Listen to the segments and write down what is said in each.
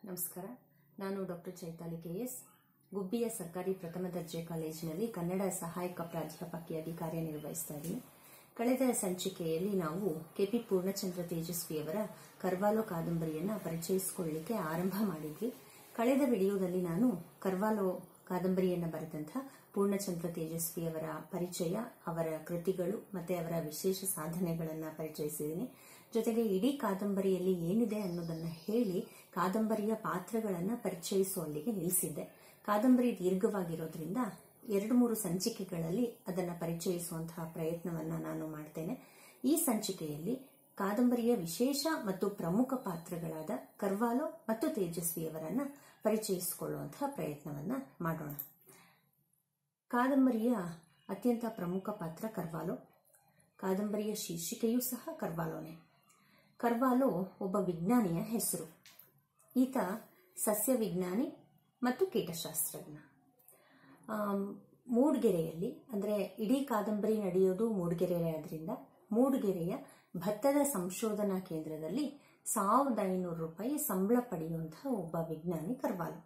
ನಮಸ್ಕಾರ ನಾನು doctor Chaitali K S ಗುಬ್ಬಿಯ ಸರ್ಕಾರಿ ಪ್ರಥಮ ದರ್ಜೆ ಕಾಲೇಜಿನಲ್ಲಿ ಕನ್ನಡ ಸಹಾಯಕ ಪ್ರಾಧ್ಯಾಪಕಿಯಾಗಿ ಕಾರ್ಯನಿರ್ವಹಿಸ್ತಾ ಇದ್ದೀನಿ ಕಳೆದ ಸಂಚಿಕೆಯಲ್ಲಿ ನಾವು ಕೆಪಿ ಪೂರ್ಣಚಂದ್ರ ತೇಜಸ್ವಿಯವರ ಕರ್ವಾಲೋ ಕಾದಂಬರಿಯನ್ನು ಪರಿಚಯಿಸಿಕೊಳ್ಳಲಿಕ್ಕೆ ಆರಂಭ ಮಾಡಿದ್ವಿ ಕಳೆದ ವಿಡಿಯೋದಲ್ಲಿ ನಾನು ಕರ್ವಾಲೋ ಕಾದಂಬರಿಯನ್ನು ಬರೆದಂಥ ಪೂರ್ಣಚಂದ್ರ ತೇಜಸ್ವಿಯವರ ಪರಿಚಯ ಅವರ ಕೃತಿಗಳು ಮತ್ತೆ ಅವರ ವಿಶೇಷ ಸಾಧನೆಗಳನ್ನು ಪರಿಚಯಿಸಿದ್ದೀನಿ ಜೊತೆಗೆ ಇಡೀ ಕಾದಂಬರಿಯಲ್ಲಿ ಏನಿದೆ ಅನ್ನೋದನ್ನ ಹೇಳಿ ಕಾದಂಬರಿಯ ಪಾತ್ರಗಳನ್ನು ಪರಿಚಯಿಸುವಲ್ಲಿಗೆ ನಿಲ್ಲಿಸಿದ್ದೆ ಕಾದಂಬರಿ ದೀರ್ಘವಾಗಿರೋದ್ರಿಂದ ಎರಡು ಮೂರು ಸಂಚಿಕೆಗಳಲ್ಲಿ ಅದನ್ನು ಪರಿಚಯಿಸುವಂತಹ ಪ್ರಯತ್ನವನ್ನ ನಾನು ಮಾಡ್ತೇನೆ ಈ ಸಂಚಿಕೆಯಲ್ಲಿ ಕಾದಂಬರಿಯ ವಿಶೇಷ ಮತ್ತು ಪ್ರಮುಖ ಪಾತ್ರಗಳಾದ ಕರ್ವಾಲೋ ಮತ್ತು ತೇಜಸ್ವಿಯವರನ್ನ ಪರಿಚಯಿಸಿಕೊಳ್ಳುವಂತಹ ಪ್ರಯತ್ನವನ್ನ ಮಾಡೋಣ ಕಾದಂಬರಿಯ ಅತ್ಯಂತ ಪ್ರಮುಖ ಪಾತ್ರ ಕರ್ವಾಲೋ ಕಾದಂಬರಿಯ ಶೀರ್ಷಿಕೆಯೂ ಸಹ ಕರ್ವಾಲೋನೆ ಕರ್ವಾಲೋ ಒಬ್ಬ ವಿಜ್ಞಾನಿಯ ಹೆಸರು ಈತ ಸಸ್ಯ ವಿಜ್ಞಾನಿ ಮತ್ತು ಕೀಟಶಾಸ್ತ್ರಜ್ಞ ಆಮ್, ಮೂಡ್ಗೆರೆಯಲ್ಲಿ ಅಂದರೆ ಇಡೀ ಕಾದಂಬರಿ ನಡೆಯೋದು ಮೂಡ್ಗೆರೆ ಆದ್ರಿಂದ ಮೂಡ್ಗೆರೆಯ ಭತ್ತದ ಸಂಶೋಧನಾ ಕೇಂದ್ರದಲ್ಲಿ ಸಾವಿರದ ಐನೂರು ರೂಪಾಯಿ ಸಂಬಳ ಪಡೆಯುವಂತಹ ಒಬ್ಬ ವಿಜ್ಞಾನಿ ಕರ್ವಾಲು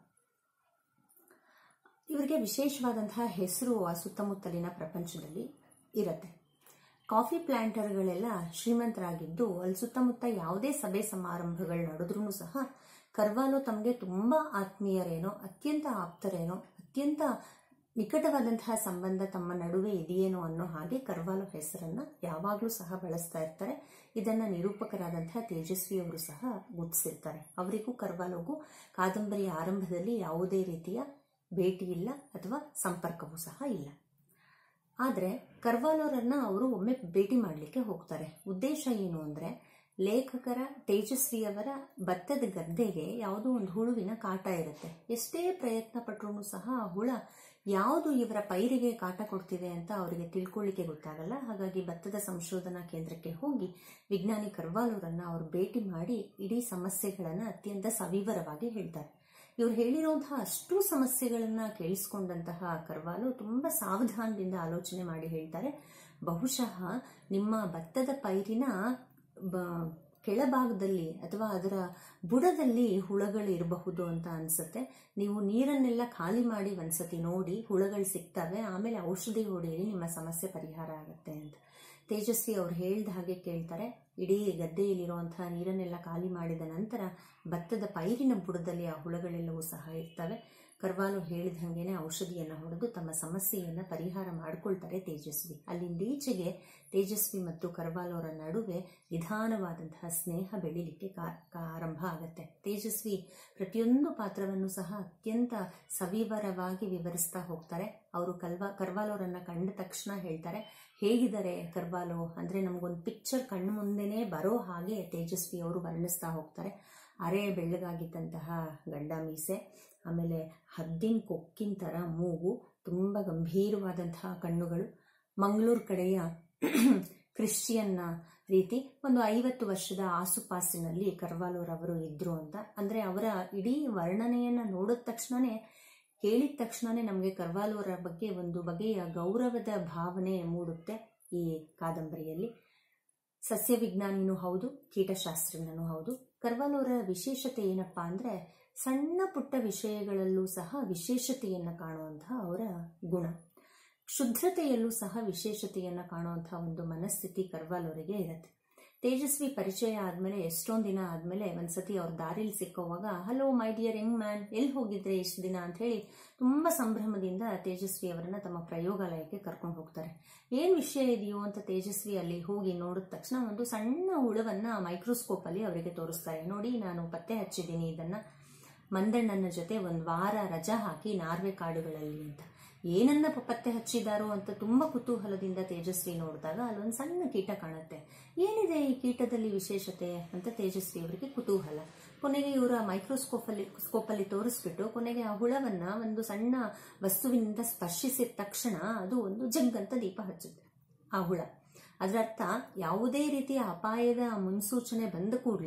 ಇವರಿಗೆ ವಿಶೇಷವಾದಂತಹ ಹೆಸರು ಆ ಸುತ್ತಮುತ್ತಲಿನ ಪ್ರಪಂಚದಲ್ಲಿ ಇರುತ್ತೆ ಕಾಫಿ ಪ್ಲಾಂಟರ್ಗಳೆಲ್ಲ ಶ್ರೀಮಂತರಾಗಿದ್ದು ಅಲ್ಲಿ ಸುತ್ತಮುತ್ತ ಯಾವುದೇ ಸಭೆ ಸಮಾರಂಭಗಳು ನಡೆದ್ರೂ ಸಹ ಕರ್ವಾಲೋ ತಮಗೆ ತುಂಬಾ ಆತ್ಮೀಯರೇನೋ ಅತ್ಯಂತ ಆಪ್ತರೇನೋ ಅತ್ಯಂತ ನಿಕಟವಾದಂತಹ ಸಂಬಂಧ ತಮ್ಮ ನಡುವೆ ಇದೆಯೇನೋ ಅನ್ನೋ ಹಾಗೆ ಕರ್ವಾಲೋ ಹೆಸರನ್ನ ಯಾವಾಗಲೂ ಸಹ ಬಳಸ್ತಾ ಇರ್ತಾರೆ ಇದನ್ನ ನಿರೂಪಕರಾದಂತಹ ತೇಜಸ್ವಿಯವರು ಸಹ ಗುರುತಿಸಿರ್ತಾರೆ ಅವರಿಗೂ ಕರ್ವಾಲೋಗೂ ಕಾದಂಬರಿಯ ಆರಂಭದಲ್ಲಿ ಯಾವುದೇ ರೀತಿಯ ಭೇಟಿ ಇಲ್ಲ ಅಥವಾ ಸಂಪರ್ಕವೂ ಸಹ ಇಲ್ಲ ಆದರೆ ಕರ್ವಾಲೋರನ್ನ ಅವರು ಒಮ್ಮೆ ಭೇಟಿ ಮಾಡಲಿಕ್ಕೆ ಹೋಗ್ತಾರೆ ಉದ್ದೇಶ ಏನು ಅಂದ್ರೆ ಲೇಖಕರ ತೇಜಸ್ವಿಯವರ ಭತ್ತದ ಗದ್ದೆಗೆ ಯಾವುದೋ ಒಂದು ಹುಳುವಿನ ಕಾಟ ಇರುತ್ತೆ ಎಷ್ಟೇ ಪ್ರಯತ್ನ ಪಟ್ಟರೂ ಸಹ ಆ ಹುಳ ಯಾವುದು ಇವರ ಪೈರಿಗೆ ಕಾಟ ಕೊಡ್ತಿದೆ ಅಂತ ಅವರಿಗೆ ತಿಳ್ಕೊಳ್ಳಿಕ್ಕೆ ಗೊತ್ತಾಗಲ್ಲ ಹಾಗಾಗಿ ಭತ್ತದ ಸಂಶೋಧನಾ ಕೇಂದ್ರಕ್ಕೆ ಹೋಗಿ ವಿಜ್ಞಾನಿ ಕರ್ವಾಲೋರನ್ನ ಅವರು ಭೇಟಿ ಮಾಡಿ ಇಡೀ ಸಮಸ್ಯೆಗಳನ್ನು ಅತ್ಯಂತ ಸವಿವರವಾಗಿ ಹೇಳ್ತಾರೆ ಇವ್ರು ಹೇಳಿರುವಂತಹ ಅಷ್ಟು ಸಮಸ್ಯೆಗಳನ್ನ ಕೇಳಿಸ್ಕೊಂಡಂತಹ ಕರ್ವಾಲು ತುಂಬಾ ಸಾವಧಾನದಿಂದ ಆಲೋಚನೆ ಮಾಡಿ ಹೇಳ್ತಾರೆ ಬಹುಶಃ ನಿಮ್ಮ ಭತ್ತದ ಪೈರಿನ ಬ- ಕೆಳಭಾಗದಲ್ಲಿ ಅಥವಾ ಅದರ ಬುಡದಲ್ಲಿ ಹುಳಗಳು ಇರಬಹುದು ಅಂತ ಅನ್ಸುತ್ತೆ ನೀವು ನೀರನ್ನೆಲ್ಲ ಖಾಲಿ ಮಾಡಿ ಒಂದ್ಸತಿ ನೋಡಿ ಹುಳಗಳು ಸಿಗ್ತವೆ ಆಮೇಲೆ ಔಷಧಿ ಹೊಡೆಯಿರಿ ನಿಮ್ಮ ಸಮಸ್ಯೆ ಪರಿಹಾರ ಆಗುತ್ತೆ ಅಂತ ತೇಜಸ್ವಿ ಅವ್ರು ಹೇಳ್ದ ಹಾಗೆ ಕೇಳ್ತಾರೆ ಇಡೀ ಗದ್ದೆಯಲ್ಲಿರುವಂತಹ ನೀರನ್ನೆಲ್ಲ ಖಾಲಿ ಮಾಡಿದ ನಂತರ ಭತ್ತದ ಪೈರಿನ ಬುಡದಲ್ಲಿ ಆ ಹುಳಗಳೆಲ್ಲವೂ ಸಹ ಇರ್ತವೆ ಕರ್ವಾಲು ಹೇಳಿದ ಹಾಗೇನೆ ಔಷಧಿಯನ್ನು ಹೊಡೆದು ತಮ್ಮ ಸಮಸ್ಯೆಯನ್ನು ಪರಿಹಾರ ಮಾಡಿಕೊಳ್ತಾರೆ ತೇಜಸ್ವಿ ಅಲ್ಲಿಂದೀಚೆಗೆ ತೇಜಸ್ವಿ ಮತ್ತು ಕರ್ವಾಲೋರ ನಡುವೆ ನಿಧಾನವಾದಂತಹ ಸ್ನೇಹ ಬೆಳಿಲಿಕ್ಕೆ ಕಾ- ಕಾ- ಆರಂಭ ಆಗುತ್ತೆ ತೇಜಸ್ವಿ ಪ್ರತಿಯೊಂದು ಪಾತ್ರವನ್ನು ಸಹ ಅತ್ಯಂತ ಸವಿವರವಾಗಿ ವಿವರಿಸ್ತಾ ಹೋಗ್ತಾರೆ ಅವರು ಕಲ್ವಾ ಕರ್ವಾಲೋರನ್ನ ಕಂಡ ತಕ್ಷಣ ಹೇಳ್ತಾರೆ ಹೇಗಿದ್ದಾರೆ ಕರ್ವಾಲೋ ಅಂದ್ರೆ ನಮಗೊಂದು ಪಿಕ್ಚರ್ ಕಣ್ಣು ಮುಂದೆನೇ ಬರೋ ಹಾಗೆ ತೇಜಸ್ವಿ ಅವರು ವರ್ಣಿಸ್ತಾ ಹೋಗ್ತಾರೆ ಅರೆ ಬೆಳ್ಳಗಾಗಿದ್ದಂತಹ ಗಂಡ ಮೀಸೆ ಆಮೇಲೆ ಹದ್ದಿನ ಕೊಕ್ಕಿನ ಥರ ಮೂಗು ತುಂಬ ಗಂಭೀರವಾದಂತಹ ಕಣ್ಣುಗಳು ಮಂಗಳೂರು ಕಡೆಯ ಕ್ರಿಶ್ಚಿಯನ್ನ ರೀತಿ ಒಂದು ಐವತ್ತು ವರ್ಷದ ಆಸುಪಾಸಿನಲ್ಲಿ ಕರ್ವಾಲೋರವರು ಇದ್ರು ಅಂತ ಅಂದ್ರೆ ಅವರ ಇಡೀ ವರ್ಣನೆಯನ್ನ ನೋಡಿದ ತಕ್ಷಣನೇ ಹೇಳಿದ ತಕ್ಷಣನೇ ನಮಗೆ ಕರ್ವಾಲೋರ ಬಗ್ಗೆ ಒಂದು ಬಗೆಯ ಗೌರವದ ಭಾವನೆ ಮೂಡುತ್ತೆ ಈ ಕಾದಂಬರಿಯಲ್ಲಿ ಸಸ್ಯ ವಿಜ್ಞಾನಿನೂ ಹೌದು ಕೀಟಶಾಸ್ತ್ರಜ್ಞನೂ ಹೌದು ಕರ್ವಾಲೋರ ವಿಶೇಷತೆ ಏನಪ್ಪಾ ಅಂದ್ರೆ ಸಣ್ಣ ಪುಟ್ಟ ವಿಷಯಗಳಲ್ಲೂ ಸಹ ವಿಶೇಷತೆಯನ್ನು ಕಾಣುವಂತಹ ಅವರ ಗುಣ ಕ್ಷುದ್ರತೆಯಲ್ಲೂ ಸಹ ವಿಶೇಷತೆಯನ್ನು ಕಾಣುವಂತಹ ಒಂದು ಮನಸ್ಥಿತಿ ಕರ್ವಾಲೋರಿಗೆ ಇರುತ್ತೆ ತೇಜಸ್ವಿ ಪರಿಚಯ ಆದ್ಮೇಲೆ ಎಷ್ಟೊಂದು ದಿನ ಆದ್ಮೇಲೆ ಒಂದ್ಸತಿ ಅವ್ರ ದಾರಿಲಿ ಸಿಕ್ಕೋವಾಗ hello my dear young man ಎಲ್ಲಿ ಹೋಗಿದ್ರೆ ಇಷ್ಟು ದಿನ ಅಂತ ಹೇಳಿ ತುಂಬಾ ಸಂಭ್ರಮದಿಂದ ತೇಜಸ್ವಿ ಅವರನ್ನ ತಮ್ಮ ಪ್ರಯೋಗಾಲಯಕ್ಕೆ ಕರ್ಕೊಂಡು ಹೋಗ್ತಾರೆ ಏನ್ ವಿಷಯ ಇದೆಯೋ ಅಂತ ತೇಜಸ್ವಿ ಅಲ್ಲಿ ಹೋಗಿ ನೋಡಿದ ತಕ್ಷಣ ಒಂದು ಸಣ್ಣ ಹುಳವನ್ನ ಮೈಕ್ರೋಸ್ಕೋಪ್ ಅಲ್ಲಿ ಅವರಿಗೆ ತೋರಿಸ್ತಾರೆ ನೋಡಿ ನಾನು ಪತ್ತೆ ಹಚ್ಚಿದ್ದೀನಿ ಇದನ್ನ ಮಂದಣ್ಣನ ಜೊತೆ ಒಂದು ವಾರ ರಜಾ ಹಾಕಿ ನಾರ್ವೆ ಕಾಡುಗಳಲ್ಲಿ ಅಂತ ಏನನ್ನ ಪ- ಪತ್ತೆ ಹಚ್ಚಿದಾರೋ ಅಂತ ತುಂಬಾ ಕುತೂಹಲದಿಂದ ತೇಜಸ್ವಿ ನೋಡಿದಾಗ ಅಲ್ಲೊಂದು ಸಣ್ಣ ಕೀಟ ಕಾಣುತ್ತೆ ಏನಿದೆ ಈ ಕೀಟದಲ್ಲಿ ವಿಶೇಷತೆ ಅಂತ ತೇಜಸ್ವಿ ಅವರಿಗೆ ಕುತೂಹಲ ಕೊನೆಗೆ ಇವರ ಮೈಕ್ರೋಸ್ಕೋಪ್ ಅಲ್ಲಿ ಸ್ಕೋಪ್ ಅಲ್ಲಿ ತೋರಿಸ್ಬಿಟ್ಟು ಕೊನೆಗೆ ಆ ಹುಳವನ್ನ ಒಂದು ಸಣ್ಣ ವಸ್ತುವಿನಿಂದ ಸ್ಪರ್ಶಿಸಿದ ತಕ್ಷಣ ಅದು ಒಂದು ಜಗ್ಗಂತ ದೀಪ ಹಚ್ಚುತ್ತೆ ಆ ಹುಳ ಅದರರ್ಥ ಯಾವುದೇ ರೀತಿಯ ಅಪಾಯದ ಮುನ್ಸೂಚನೆ ಬಂದ ಕೂಡಲೇ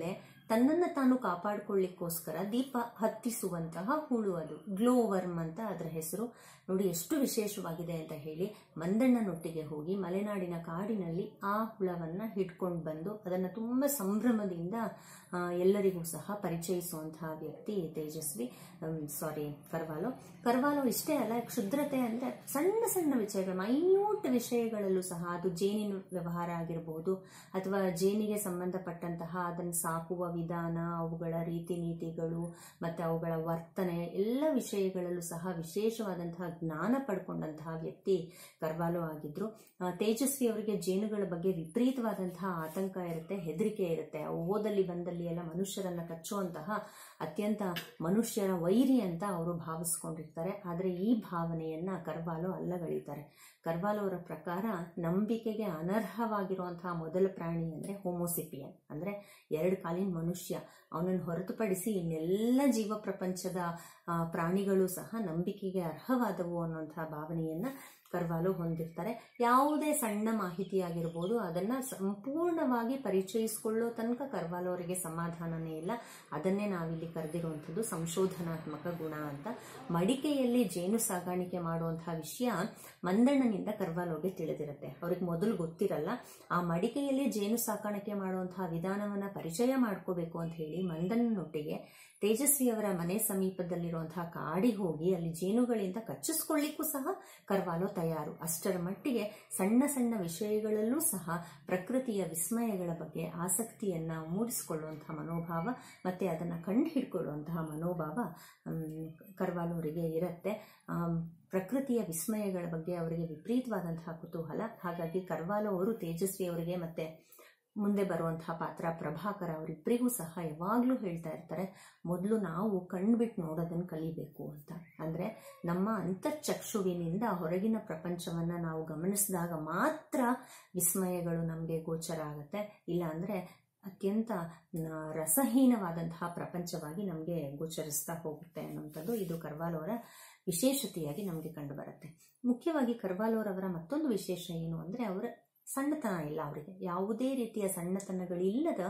ತನ್ನನ್ನು ತಾನು ಕಾಪಾಡಿಕೊಳ್ಳಿಕ್ಕೋಸ್ಕರ ದೀಪ ಹತ್ತಿಸುವಂತಹ ಹುಳು ಅದು ಗ್ಲೋ ವರ್ಮ್ ಅಂತ ಅದರ ಹೆಸರು ನೋಡಿ ಎಷ್ಟು ವಿಶೇಷವಾಗಿದೆ ಅಂತ ಹೇಳಿ ಮಂದಣ್ಣನೊಟ್ಟಿಗೆ ಹೋಗಿ ಮಲೆನಾಡಿನ ಕಾಡಿನಲ್ಲಿ ಆ ಹುಳವನ್ನ ಹಿಡ್ಕೊಂಡು ಬಂದು ಅದನ್ನು ತುಂಬ ಸಂಭ್ರಮದಿಂದ ಆ, ಎಲ್ಲರಿಗೂ ಸಹ ಪರಿಚಯಿಸುವಂತಹ ವ್ಯಕ್ತಿ ತೇಜಸ್ವಿ ಸಾರಿ ಕರ್ವಾಲೋ ಕರ್ವಾಲೋ ಇಷ್ಟೇ ಅಲ್ಲ ಕ್ಷುದ್ರತೆ ಅಂದ್ರೆ ಸಣ್ಣ ಸಣ್ಣ ವಿಷಯಗಳು ಮೈನ್ಯೂಟ್ ವಿಷಯಗಳಲ್ಲೂ ಸಹ ಅದು ಜೇನಿನ ವ್ಯವಹಾರ ಆಗಿರಬಹುದು ಅಥವಾ ಜೇನಿಗೆ ಸಂಬಂಧಪಟ್ಟಂತಹ ಅದನ್ನು ಸಾಕುವ ವಿಧಾನ ಅವುಗಳ ರೀತಿ ನೀತಿಗಳು ಮತ್ತು ಅವುಗಳ ವರ್ತನೆ ಎಲ್ಲ ವಿಷಯಗಳಲ್ಲೂ ಸಹ ವಿಶೇಷವಾದಂತಹ ಜ್ಞಾನ ಪಡ್ಕೊಂಡಂತಹ ವ್ಯಕ್ತಿ ಕರ್ವಾಲೋ ಆಗಿದ್ರು ಆ, ತೇಜಸ್ವಿ ಅವರಿಗೆ ಜೇನುಗಳ ಬಗ್ಗೆ ವಿಪರೀತವಾದಂತಹ ಆತಂಕ ಇರುತ್ತೆ ಹೆದರಿಕೆ ಇರುತ್ತೆ ಅವು ಹೋದಲ್ಲಿ ಬಂದಲ್ಲಿ ಎಲ್ಲ ಮನುಷ್ಯರನ್ನ ಕಚ್ಚುವಂತಹ ಅತ್ಯಂತ ಮನುಷ್ಯರ ವೈರಿ ಅಂತ ಅವರು ಭಾವಿಸ್ಕೊಂಡಿರ್ತಾರೆ ಆದರೆ ಈ ಭಾವನೆಯನ್ನ ಕರ್ವಾಲೋ ಅಲ್ಲಗಳಿತಾರೆ ಕರ್ವಾಲೋ ಅವರ ಪ್ರಕಾರ ನಂಬಿಕೆಗೆ ಅನರ್ಹವಾಗಿರುವಂತಹ ಮೊದಲ ಪ್ರಾಣಿ ಅಂದರೆ ಹೋಮೋಸಿಪಿಯನ್ ಅಂದರೆ ಎರಡು ಕಾಲಿನ ಮನುಷ್ಯ ಅವನನ್ನು ಹೊರತುಪಡಿಸಿ ಇನ್ನೆಲ್ಲ ಜೀವ ಪ್ರಪಂಚದ ಆ, ಪ್ರಾಣಿಗಳು ಸಹ ನಂಬಿಕೆಗೆ ಅರ್ಹವಾದವು ಅನ್ನುವಂತಹ ಭಾವನೆಯನ್ನ ಕರ್ವಾಲು ಹೊಂದಿರ್ತಾರೆ ಯಾವುದೇ ಸಣ್ಣ ಮಾಹಿತಿ ಆಗಿರ್ಬೋದು ಅದನ್ನ ಸಂಪೂರ್ಣವಾಗಿ ಪರಿಚಯಿಸಿಕೊಳ್ಳೋ ತನಕ ಕರ್ವಾಲು ಅವರಿಗೆ ಸಮಾಧಾನನೇ ಇಲ್ಲ ಅದನ್ನೇ ನಾವಿಲ್ಲಿ ಕರೆದಿರುವಂಥದ್ದು ಸಂಶೋಧನಾತ್ಮಕ ಗುಣ ಅಂತ ಮಡಿಕೆಯಲ್ಲಿ ಜೇನು ಸಾಗಾಣಿಕೆ ಮಾಡುವಂತಹ ವಿಷಯ ಮಂದಣ್ಣನಿಂದ ಕರ್ವಾಲೋಗೆ ತಿಳಿದಿರುತ್ತೆ ಅವ್ರಿಗೆ ಮೊದಲು ಗೊತ್ತಿರಲ್ಲ ಆ ಮಡಿಕೆಯಲ್ಲಿ ಜೇನು ಸಾಕಾಣಿಕೆ ಮಾಡುವಂತಹ ವಿಧಾನವನ್ನ ಪರಿಚಯ ಮಾಡ್ಕೋಬೇಕು ಅಂತ ಹೇಳಿ ಮಂದಣ್ಣನೊಟ್ಟಿಗೆ ತೇಜಸ್ವಿಯವರ ಮನೆ ಸಮೀಪದಲ್ಲಿರುವಂತಹ ಕಾಡಿಗೆ ಹೋಗಿ ಅಲ್ಲಿ ಜೇನುಗಳಿಂದ ಕಚ್ಚಿಸ್ಕೊಳ್ಳಿಕ್ಕೂ ಸಹ ಕರ್ವಾಲೋ ತಯಾರು ಅಷ್ಟರ ಮಟ್ಟಿಗೆ ಸಣ್ಣ ಸಣ್ಣ ವಿಷಯಗಳಲ್ಲೂ ಸಹ ಪ್ರಕೃತಿಯ ವಿಸ್ಮಯಗಳ ಬಗ್ಗೆ ಆಸಕ್ತಿಯನ್ನ ಮೂಡಿಸಿಕೊಳ್ಳುವಂತಹ ಮನೋಭಾವ ಮತ್ತೆ ಅದನ್ನು ಕಂಡು ಹಿಡ್ಕೊಳ್ಳುವಂತಹ ಮನೋಭಾವ ಮ್, ಕರ್ವಾಲೋ ಅವರಿಗೆ ಇರುತ್ತೆ ಆಮ್, ಪ್ರಕೃತಿಯ ವಿಸ್ಮಯಗಳ ಬಗ್ಗೆ ಅವರಿಗೆ ವಿಪರೀತವಾದಂತಹ ಕುತೂಹಲ ಹಾಗಾಗಿ ಕರ್ವಾಲೋ ಅವರು ತೇಜಸ್ವಿ ಅವರಿಗೆ ಮತ್ತೆ ಮುಂದೆ ಬರುವಂತಹ ಪಾತ್ರ ಪ್ರಭಾಕರ ಅವರಿಬ್ಬರಿಗೂ ಸಹ ಯಾವಾಗಲೂ ಹೇಳ್ತಾ ಇರ್ತಾರೆ ಮೊದಲು ನಾವು ಕಣ್ಬಿಟ್ಟು ನೋಡೋದನ್ನು ಕಲಿಬೇಕು ಅಂತ ಅಂದರೆ ನಮ್ಮ ಅಂತರ್ಚಕ್ಷುವಿನಿಂದ ಹೊರಗಿನ ಪ್ರಪಂಚವನ್ನು ನಾವು ಗಮನಿಸಿದಾಗ ಮಾತ್ರ ವಿಸ್ಮಯಗಳು ನಮಗೆ ಗೋಚರ ಆಗುತ್ತೆ ಇಲ್ಲ ಅಂದರೆ ಅತ್ಯಂತ ನ, ರಸಹೀನವಾದಂತಹ ಪ್ರಪಂಚವಾಗಿ ನಮಗೆ ಗೋಚರಿಸ್ತಾ ಹೋಗುತ್ತೆ ಅನ್ನುವಂಥದ್ದು ಇದು ಕರ್ವಾಲೋರ ವಿಶೇಷತೆಯಾಗಿ ನಮಗೆ ಕಂಡುಬರುತ್ತೆ ಮುಖ್ಯವಾಗಿ ಕರ್ವಾಲೋರವರ ಮತ್ತೊಂದು ವಿಶೇಷ ಏನು ಅಂದರೆ ಅವರ ಸಣ್ಣತನ ಇಲ್ಲ ಅವರಿಗೆ ಯಾವುದೇ ರೀತಿಯ ಸಣ್ಣತನಗಳಿಲ್ಲದ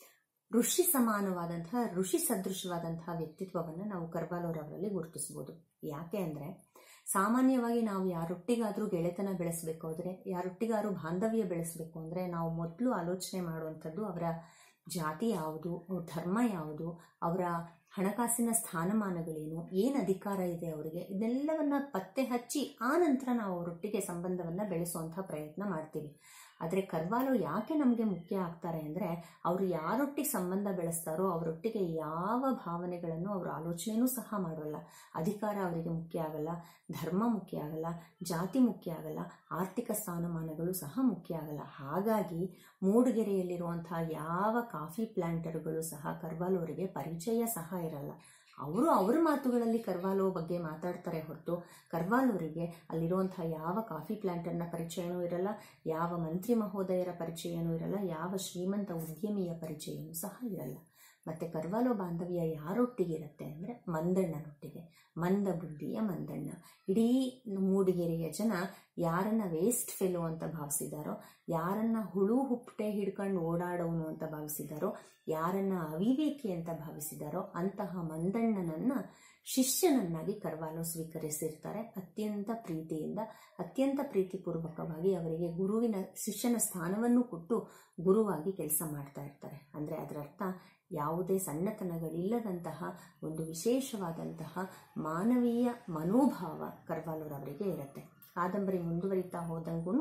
ಋಷಿ ಸಮಾನವಾದಂತಹ ಋಷಿ ಸದೃಶವಾದಂತಹ ವ್ಯಕ್ತಿತ್ವವನ್ನು ನಾವು ಕರ್ವಾಲೋರವರಲ್ಲಿ ಗುರುತಿಸಬಹುದು ಯಾಕೆ ಅಂದರೆ ಸಾಮಾನ್ಯವಾಗಿ ನಾವು ಯಾರೊಟ್ಟಿಗಾದರೂ ಗೆಳೆತನ ಬೆಳೆಸಬೇಕು ಅಂದರೆ ಯಾರೊಟ್ಟಿಗಾದ್ರೂ ಬಾಂಧವ್ಯ ಬೆಳೆಸಬೇಕು ಅಂದರೆ ನಾವು ಮೊದಲು ಆಲೋಚನೆ ಮಾಡುವಂಥದ್ದು ಅವರ ಜಾತಿ ಯಾವುದು ಅವ್ರ ಧರ್ಮ ಯಾವುದು ಅವರ ಹಣಕಾಸಿನ ಸ್ಥಾನಮಾನಗಳೇನು ಏನು ಅಧಿಕಾರ ಇದೆ ಅವರಿಗೆ ಇದೆಲ್ಲವನ್ನ ಪತ್ತೆ ಹಚ್ಚಿ ಆ ನಂತರ ನಾವು ಅವರೊಟ್ಟಿಗೆ ಸಂಬಂಧವನ್ನು ಬೆಳೆಸುವಂಥ ಪ್ರಯತ್ನ ಮಾಡ್ತೀವಿ ಆದರೆ ಕರ್ವಾಲೋ ಯಾಕೆ ನಮಗೆ ಮುಖ್ಯ ಆಗ್ತಾರೆ ಅಂದರೆ ಅವರು ಯಾರೊಟ್ಟಿಗೆ ಸಂಬಂಧ ಬೆಳೆಸ್ತಾರೋ ಅವರೊಟ್ಟಿಗೆ ಯಾವ ಭಾವನೆಗಳನ್ನು ಅವರು ಆಲೋಚನೆಯೂ ಸಹ ಮಾಡೋಲ್ಲ ಅಧಿಕಾರ ಅವರಿಗೆ ಮುಖ್ಯ ಆಗಲ್ಲ ಧರ್ಮ ಮುಖ್ಯ ಆಗಲ್ಲ ಜಾತಿ ಮುಖ್ಯ ಆಗಲ್ಲ ಆರ್ಥಿಕ ಸ್ಥಾನಮಾನಗಳು ಸಹ ಮುಖ್ಯ ಆಗಲ್ಲ ಹಾಗಾಗಿ ಮೂಡಿಗೆರೆಯಲ್ಲಿರುವಂತಹ ಯಾವ ಕಾಫಿ ಪ್ಲಾಂಟರ್ಗಳು ಸಹ ಕರ್ವಾಲೋ ಅವರಿಗೆ ಪರಿಚಯ ಸಹ ಇರಲ್ಲ ಅವರು ಅವ್ರ ಮಾತುಗಳಲ್ಲಿ ಕರ್ವಾಲೋ ಬಗ್ಗೆ ಮಾತಾಡ್ತಾರೆ ಹೊರತು ಕರ್ವಾಲೋರಿಗೆ ಅಲ್ಲಿರುವಂತಹ ಯಾವ ಕಾಫಿ ಪ್ಲಾಂಟರ್ನ ಪರಿಚಯನೂ ಇರಲ್ಲ ಯಾವ ಮಂತ್ರಿ ಮಹೋದಯರ ಪರಿಚಯನೂ ಇರಲ್ಲ ಯಾವ ಶ್ರೀಮಂತ ಉದ್ಯಮಿಯ ಪರಿಚಯನೂ ಸಹ ಇರಲ್ಲ ಮತ್ತೆ ಕರ್ವಾಲೋ ಬಾಂಧವ್ಯ ಯಾರೊಟ್ಟಿಗೆ ಇರುತ್ತೆ ಅಂದರೆ ಮಂದಣ್ಣನೊಟ್ಟಿಗೆ ಮಂದ ಬುದ್ಧಿಯ ಮಂದಣ್ಣ ಇಡೀ ಮೂಡಿಗೆರೆಯ ಜನ ಯಾರನ್ನ ವೇಸ್ಟ್ ಫೆಲೋ ಅಂತ ಭಾವಿಸಿದಾರೋ ಯಾರನ್ನ ಹುಳು ಹುಪ್ಪಟೆ ಹಿಡ್ಕೊಂಡು ಓಡಾಡೋನು ಅಂತ ಭಾವಿಸಿದಾರೋ ಯಾರನ್ನ ಅವಿವೇಕಿ ಅಂತ ಭಾವಿಸಿದಾರೋ ಅಂತಹ ಮಂದಣ್ಣನನ್ನ ಶಿಷ್ಯನನ್ನಾಗಿ ಕರ್ವಾಲೋ ಸ್ವೀಕರಿಸಿರ್ತಾರೆ ಅತ್ಯಂತ ಪ್ರೀತಿಯಿಂದ ಅತ್ಯಂತ ಪ್ರೀತಿಪೂರ್ವಕವಾಗಿ ಅವರಿಗೆ ಗುರುವಿನ ಶಿಷ್ಯನ ಸ್ಥಾನವನ್ನು ಕೊಟ್ಟು ಗುರುವಾಗಿ ಕೆಲಸ ಮಾಡ್ತಾ ಇರ್ತಾರೆ ಅಂದರೆ ಅದರ ಅರ್ಥ ಯಾವುದೇ ಸಣ್ಣತನಗಳಿಲ್ಲದಂತಹ ಒಂದು ವಿಶೇಷವಾದಂತಹ ಮಾನವೀಯ ಮನೋಭಾವ ಕರ್ವಾಲೋರವರಿಗೆ ಇರುತ್ತೆ ಕಾದಂಬರಿ ಮುಂದುವರಿತಾ ಹೋದಂಗೂ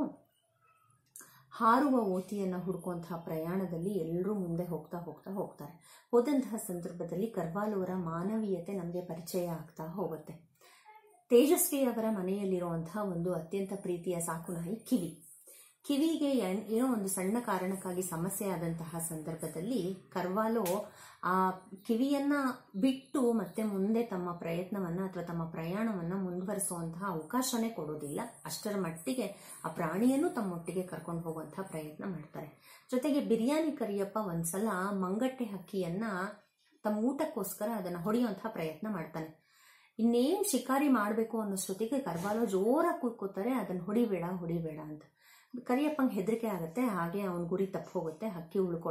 ಹಾರುವ ಓತಿಯನ್ನು ಹುಡುಕುವಂತಹ ಪ್ರಯಾಣದಲ್ಲಿ ಎಲ್ಲರೂ ಮುಂದೆ ಹೋಗ್ತಾ ಹೋಗ್ತಾ ಹೋಗ್ತಾರೆ ಹೋದಂತಹ ಸಂದರ್ಭದಲ್ಲಿ ಕರ್ವಾಲೋರ ಮಾನವೀಯತೆ ನಮಗೆ ಪರಿಚಯ ಆಗ್ತಾ ಹೋಗುತ್ತೆ ತೇಜಸ್ವಿ ಅವರ ಮನೆಯಲ್ಲಿರುವಂತಹ ಒಂದು ಅತ್ಯಂತ ಪ್ರೀತಿಯ ಸಾಕುನಾಯಿ ಕಿವಿ ಕಿವಿಗೆ ಏನ್- ಏನೋ ಒಂದು ಸಣ್ಣ ಕಾರಣಕ್ಕಾಗಿ ಸಮಸ್ಯೆ ಆದಂತಹ ಸಂದರ್ಭದಲ್ಲಿ ಕರ್ವಾಲೋ ಆ ಕಿವಿಯನ್ನ ಬಿಟ್ಟು ಮತ್ತೆ ಮುಂದೆ ತಮ್ಮ ಪ್ರಯತ್ನವನ್ನ ಅಥವಾ ತಮ್ಮ ಪ್ರಯಾಣವನ್ನ ಮುಂದುವರಿಸುವಂತಹ ಅವಕಾಶನೇ ಕೊಡೋದಿಲ್ಲ ಅಷ್ಟರ ಮಟ್ಟಿಗೆ ಆ ಪ್ರಾಣಿಯನ್ನು ತಮ್ಮೊಟ್ಟಿಗೆ ಕರ್ಕೊಂಡು ಹೋಗುವಂತಹ ಪ್ರಯತ್ನ ಮಾಡ್ತಾರೆ ಜೊತೆಗೆ ಬಿರಿಯಾನಿ ಕರಿಯಪ್ಪ ಒಂದ್ಸಲ ಮಂಗಟ್ಟೆ ಹಕ್ಕಿಯನ್ನ ತಮ್ಮ ಊಟಕ್ಕೋಸ್ಕರ ಅದನ್ನ ಹೊಡೆಯುವಂತಹ ಪ್ರಯತ್ನ ಮಾಡ್ತಾನೆ ಇನ್ನೇನ್ ಶಿಕಾರಿ ಮಾಡಬೇಕು ಅನ್ನೋಷ್ಟೊತ್ತಿಗೆ ಕರ್ವಾಲೋ ಜೋರಾಗಿ ಕೂತ್ಕೋತಾರೆ ಅದನ್ನ ಹೊಡಿಬೇಡ ಹೊಡಿಬೇಡ ಅಂತ ಕರಿಯಪ್ಪಂಗೆ ಹೆದರಿಕೆ ಆಗುತ್ತೆ ಹಾಗೆ ಅವನ ಗುರಿ ತಪ್ಪು ಹೋಗುತ್ತೆ ಹಕ್ಕಿ ಉಳ್ಕೊಳ್ಳುತ್ತೆ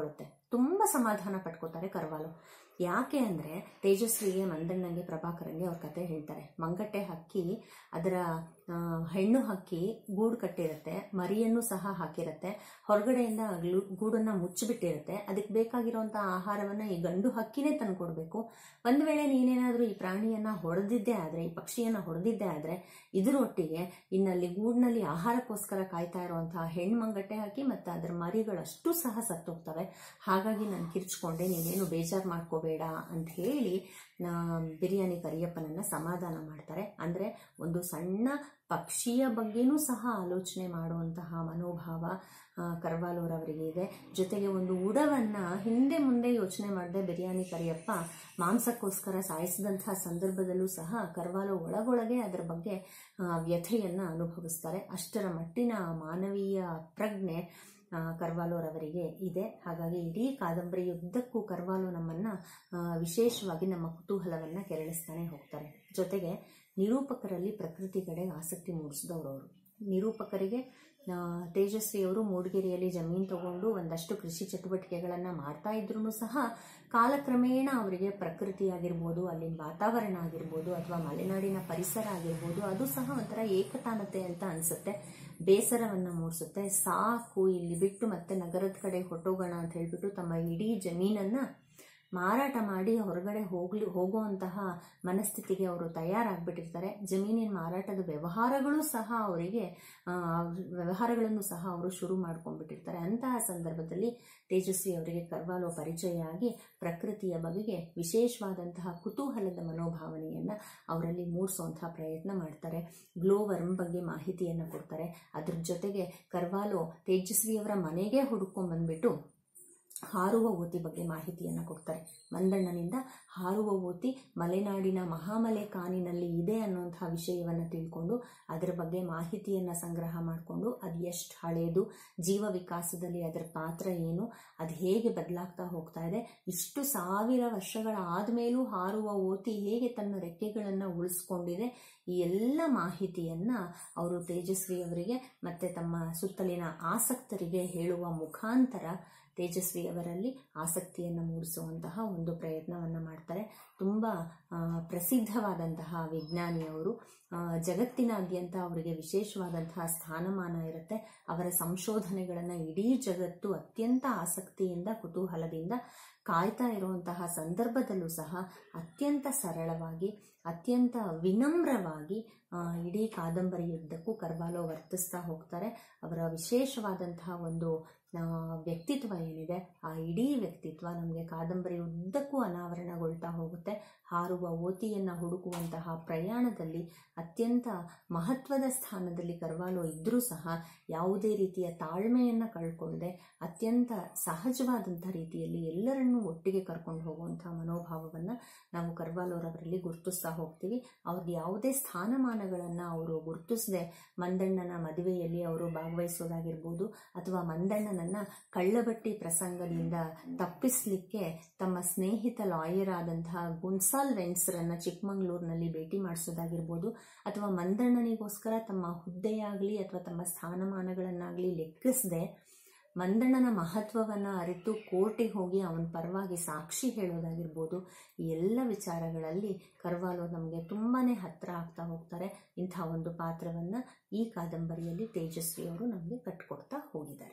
ತುಂಬ ಸಮಾಧಾನ ಪಟ್ಕೋತಾರೆ ಕರ್ವಾಲು ಯಾಕೆ ಅಂದರೆ ತೇಜಸ್ವಿಗೆ ಮಂದಣ್ಣಂಗೆ ಪ್ರಭಾಕರಂಗೆ ಅವ್ರ ಕತೆ ಹೇಳ್ತಾರೆ ಮಂಗಟ್ಟೆ ಹಕ್ಕಿ ಅದರ ಆ, ಹೆಣ್ಣು ಹಕ್ಕಿ ಗೂಡು ಕಟ್ಟಿರುತ್ತೆ ಮರಿಯನ್ನು ಸಹ ಹಾಕಿರುತ್ತೆ ಹೊರಗಡೆಯಿಂದ ಗ್ಲು- ಗೂಡನ್ನ ಮುಚ್ಚಿಬಿಟ್ಟಿರುತ್ತೆ ಅದಕ್ಕೆ ಬೇಕಾಗಿರುವಂಥ ಆಹಾರವನ್ನು ಈ ಗಂಡು ಹಕ್ಕಿನೇ ತಂದು ಕೊಡಬೇಕು ಒಂದು ವೇಳೆ ನೀನೇನಾದರೂ ಈ ಪ್ರಾಣಿಯನ್ನ ಹೊಡೆದಿದ್ದೇ ಆದರೆ ಈ ಪಕ್ಷಿಯನ್ನು ಹೊಡೆದಿದ್ದೇ ಆದರೆ ಇದರೊಟ್ಟಿಗೆ ಇನ್ನಲ್ಲಿ ಗೂಡಿನಲ್ಲಿ ಆಹಾರಕ್ಕೋಸ್ಕರ ಕಾಯ್ತಾ ಇರುವಂತಹ ಹೆಣ್ಣು ಮಂಗಟ್ಟೆ ಹಾಕಿ ಮತ್ತು ಅದರ ಮರಿಗಳಷ್ಟು ಸಹ ಸತ್ತೋಗ್ತವೆ ಹಾಗಾಗಿ ನಾನು ಕಿರ್ಚ್ಕೊಂಡೆ ನೀನೇನು ಬೇಜಾರು ಮಾಡ್ಕೋಬೇಡ ಅಂತ ಹೇಳಿ ಆ, ಬಿರಿಯಾನಿ ಕರಿಯಪ್ಪನನ್ನ ಸಮಾಧಾನ ಮಾಡ್ತಾರೆ ಅಂದರೆ ಒಂದು ಸಣ್ಣ ಪಕ್ಷಿಯ ಬಗ್ಗೆನೂ ಸಹ ಆಲೋಚನೆ ಮಾಡುವಂತಹ ಮನೋಭಾವ ಆ, ಕರ್ವಾಲೂರವರಿಗೆ ಇದೆ ಜೊತೆಗೆ ಒಂದು ಉಡವನ್ನ ಹಿಂದೆ ಮುಂದೆ ಯೋಚನೆ ಮಾಡದೆ ಬಿರಿಯಾನಿ ಕರಿಯಪ್ಪ ಮಾಂಸಕ್ಕೋಸ್ಕರ ಸಾಯಿಸಿದಂತಹ ಸಂದರ್ಭದಲ್ಲೂ ಸಹ ಕರ್ವಾಲು ಒಳಗೊಳಗೆ ಅದರ ಬಗ್ಗೆ ಆ, ವ್ಯಥೆಯನ್ನ ಅನುಭವಿಸ್ತಾರೆ ಅಷ್ಟರ ಮಟ್ಟಿನ ಮಾನವೀಯ ಪ್ರಜ್ಞೆ ಆ, ಕರ್ವಾಲೋರವರಿಗೆ ಇದೆ ಹಾಗಾಗಿ ಇಡೀ ಕಾದಂಬರಿಯುದ್ದಕ್ಕೂ ಕರ್ವಾಲು ನಮ್ಮನ್ನ ಆ, ವಿಶೇಷವಾಗಿ ನಮ್ಮ ಕುತೂಹಲವನ್ನ ಕೆರಳಿಸ್ತಾನೆ ಹೋಗ್ತಾರೆ ಜೊತೆಗೆ ನಿರೂಪಕರಲ್ಲಿ ಪ್ರಕೃತಿ ಕಡೆ ಆಸಕ್ತಿ ಮೂಡಿಸಿದವರು ಅವರು ನಿರೂಪಕರಿಗೆ ಆ, ತೇಜಸ್ವಿಯವರು ಮೂಡಿಗೆರೆಯಲ್ಲಿ ಜಮೀನು ತಗೊಂಡು ಒಂದಷ್ಟು ಕೃಷಿ ಚಟುವಟಿಕೆಗಳನ್ನು ಮಾಡ್ತಾ ಇದ್ರೂ ಸಹ ಕಾಲಕ್ರಮೇಣ ಅವರಿಗೆ ಪ್ರಕೃತಿ ಆಗಿರ್ಬೋದು ಅಲ್ಲಿನ ವಾತಾವರಣ ಆಗಿರ್ಬೋದು ಅಥವಾ ಮಲೆನಾಡಿನ ಪರಿಸರ ಆಗಿರ್ಬೋದು ಅದು ಸಹ ಒಂಥರ ಏಕತಾನತೆ ಅಂತ ಅನಿಸುತ್ತೆ ಬೇಸರವನ್ನು ಮೂಡಿಸುತ್ತೆ ಸಾಕು ಇಲ್ಲಿ ಬಿಟ್ಟು ಮತ್ತೆ ನಗರದ ಕಡೆ ಹೊಟ್ಟೋಗೋಣ ಅಂತ ಹೇಳ್ಬಿಟ್ಟು ತಮ್ಮ ಇಡೀ ಜಮೀನನ್ನ ಮಾರಾಟ ಮಾಡಿ ಹೊರಗಡೆ ಹೋಗ್ಲಿ ಹೋಗುವಂತಹ ಮನಸ್ಥಿತಿಗೆ ಅವರು ತಯಾರಾಗ್ಬಿಟ್ಟಿರ್ತಾರೆ ಜಮೀನಿನ ಮಾರಾಟದ ವ್ಯವಹಾರಗಳು ಸಹ ಅವರಿಗೆ ಆ, ವ್ಯವಹಾರಗಳನ್ನು ಸಹ ಅವರು ಶುರು ಮಾಡ್ಕೊಂಡ್ಬಿಟ್ಟಿರ್ತಾರೆ ಅಂತಹ ಸಂದರ್ಭದಲ್ಲಿ ತೇಜಸ್ವಿ ಅವರಿಗೆ ಕರ್ವಾಲೋ ಪರಿಚಯ ಆಗಿ ಪ್ರಕೃತಿಯ ಬಗೆಗೆ ವಿಶೇಷವಾದಂತಹ ಕುತೂಹಲದ ಮನೋಭಾವನೆಯನ್ನು ಅವರಲ್ಲಿ ಮೂಡಿಸುವಂತಹ ಪ್ರಯತ್ನ ಮಾಡ್ತಾರೆ ಗ್ಲೋವರ್ಮ್ ಬಗ್ಗೆ ಮಾಹಿತಿಯನ್ನು ಕೊಡ್ತಾರೆ ಅದ್ರ ಜೊತೆಗೆ ಕರ್ವಾಲೋ ತೇಜಸ್ವಿಯವರ ಮನೆಗೆ ಹುಡುಕೊಂಡ್ ಬಂದ್ಬಿಟ್ಟು ಹಾರುವ ಓತಿ ಬಗ್ಗೆ ಮಾಹಿತಿಯನ್ನು ಕೊಡ್ತಾರೆ ಮಂದಣ್ಣನಿಂದ ಹಾರುವ ಓತಿ ಮಲೆನಾಡಿನ ಮಹಾಮಲೆ ಕಾನಿನಲ್ಲಿ ಇದೆ ಅನ್ನುವಂತಹ ವಿಷಯವನ್ನು ತಿಳ್ಕೊಂಡು ಅದರ ಬಗ್ಗೆ ಮಾಹಿತಿಯನ್ನು ಸಂಗ್ರಹ ಮಾಡಿಕೊಂಡು ಅದು ಎಷ್ಟು ಹಳೆಯದು ಜೀವ ವಿಕಾಸದಲ್ಲಿ ಅದರ ಪಾತ್ರ ಏನು ಅದು ಹೇಗೆ ಬದಲಾಗ್ತಾ ಹೋಗ್ತಾ ಇದೆ ಇಷ್ಟು ಸಾವಿರ ವರ್ಷಗಳ ಆದಮೇಲೂ ಹಾರುವ ಓತಿ ಹೇಗೆ ತನ್ನ ರೆಕ್ಕೆಗಳನ್ನು ಉಳಿಸ್ಕೊಂಡಿದೆ ಈ ಎಲ್ಲ ಮಾಹಿತಿಯನ್ನ ಅವರು ತೇಜಸ್ವಿ ಅವರಿಗೆ ಮತ್ತೆ ತಮ್ಮ ಸುತ್ತಲಿನ ಆಸಕ್ತರಿಗೆ ಹೇಳುವ ಮುಖಾಂತರ ತೇಜಸ್ವಿ ಅವರಲ್ಲಿ ಆಸಕ್ತಿಯನ್ನು ಮೂಡಿಸುವಂತಹ ಒಂದು ಪ್ರಯತ್ನವನ್ನು ಮಾಡ್ತಾರೆ ತುಂಬ ಆ, ಪ್ರಸಿದ್ಧವಾದಂತಹ ವಿಜ್ಞಾನಿಯವರು ಆ, ಜಗತ್ತಿನಾದ್ಯಂತ ಅವರಿಗೆ ವಿಶೇಷವಾದಂತಹ ಸ್ಥಾನಮಾನ ಇರುತ್ತೆ ಅವರ ಸಂಶೋಧನೆಗಳನ್ನು ಇಡೀ ಜಗತ್ತು ಅತ್ಯಂತ ಆಸಕ್ತಿಯಿಂದ ಕುತೂಹಲದಿಂದ ಕಾಯ್ತಾ ಇರುವಂತಹ ಸಂದರ್ಭದಲ್ಲೂ ಸಹ ಅತ್ಯಂತ ಸರಳವಾಗಿ ಅತ್ಯಂತ ವಿನಮ್ರವಾಗಿ ಆ, ಇಡೀ ಕಾದಂಬರಿಯುದ್ದಕ್ಕೂ ಕರ್ವಾಲೋ ವರ್ತಿಸ್ತಾ ಹೋಗ್ತಾರೆ ಅವರ ವಿಶೇಷವಾದಂತಹ ಒಂದು ಆ, ವ್ಯಕ್ತಿತ್ವ ಏನಿದೆ ಆ ಇಡೀ ವ್ಯಕ್ತಿತ್ವ ನಮಗೆ ಕಾದಂಬರಿ ಉದ್ದಕ್ಕೂ ಅನಾವರಣಗೊಳ್ತಾ ಹೋಗುತ್ತೆ ಹಾರುವ ಓತಿಯನ್ನು ಹುಡುಕುವಂತಹ ಪ್ರಯಾಣದಲ್ಲಿ ಅತ್ಯಂತ ಮಹತ್ವದ ಸ್ಥಾನದಲ್ಲಿ ಕರ್ವಾಲೋ ಇದ್ದರೂ ಸಹ ಯಾವುದೇ ರೀತಿಯ ತಾಳ್ಮೆಯನ್ನು ಕಳ್ಕೊಳ್ಳದೆ ಅತ್ಯಂತ ಸಹಜವಾದಂಥ ರೀತಿಯಲ್ಲಿ ಎಲ್ಲರನ್ನೂ ಒಟ್ಟಿಗೆ ಕರ್ಕೊಂಡು ಹೋಗುವಂಥ ಮನೋಭಾವವನ್ನು ನಾವು ಕರ್ವಾಲೋರವರಲ್ಲಿ ಗುರುತಿಸ್ತಾ ಹೋಗ್ತೀವಿ ಅವ್ರಿಗೆ ಯಾವುದೇ ಸ್ಥಾನಮಾನಗಳನ್ನು ಅವರು ಗುರುತಿಸದೆ ಮಂದಣ್ಣನ ಮದುವೆಯಲ್ಲಿ ಅವರು ಭಾಗವಹಿಸೋದಾಗಿರ್ಬೋದು ಅಥವಾ ಮಂದಣ್ಣನನ್ನ ಕಳ್ಳಬಟ್ಟಿ ಪ್ರಸಂಗದಿಂದ ತಪ್ಪಿಸ್ಲಿಕ್ಕೆ ತಮ್ಮ ಸ್ನೇಹಿತ ಲಾಯರ್ ಆದಂತಹ ಗುನ್ಸಾಲ್ ವೆನ್ಸ್ರನ್ನ ಚಿಕ್ಕಮಂಗ್ಳೂರಿನಲ್ಲಿ ಭೇಟಿ ಮಾಡಿಸೋದಾಗಿರ್ಬೋದು ಅಥವಾ ಮಂದಣ್ಣನಿಗೋಸ್ಕರ ತಮ್ಮ ಹುದ್ದೆಯಾಗಲಿ ಅಥವಾ ತಮ್ಮ ಸ್ಥಾನಮಾನಗಳನ್ನಾಗಲಿ ಲೆಕ್ಕಿಸದೆ ಮಂದಣ್ಣನ ಮಹತ್ವವನ್ನು ಅರಿತು ಕೋರ್ಟಿಗೆ ಹೋಗಿ ಅವನ ಪರವಾಗಿ ಸಾಕ್ಷಿ ಹೇಳೋದಾಗಿರ್ಬೋದು ಈ ಎಲ್ಲ ವಿಚಾರಗಳಲ್ಲಿ ಕರ್ವಾಲೋ ನಮಗೆ ತುಂಬಾ ಹತ್ತಿರ ಆಗ್ತಾ ಹೋಗ್ತಾರೆ ಇಂಥ ಒಂದು ಪಾತ್ರವನ್ನು ಈ ಕಾದಂಬರಿಯಲ್ಲಿ ತೇಜಸ್ವಿ ಅವರು ನಮಗೆ ಕಟ್ಕೊಡ್ತಾ ಹೋಗಿದ್ದಾರೆ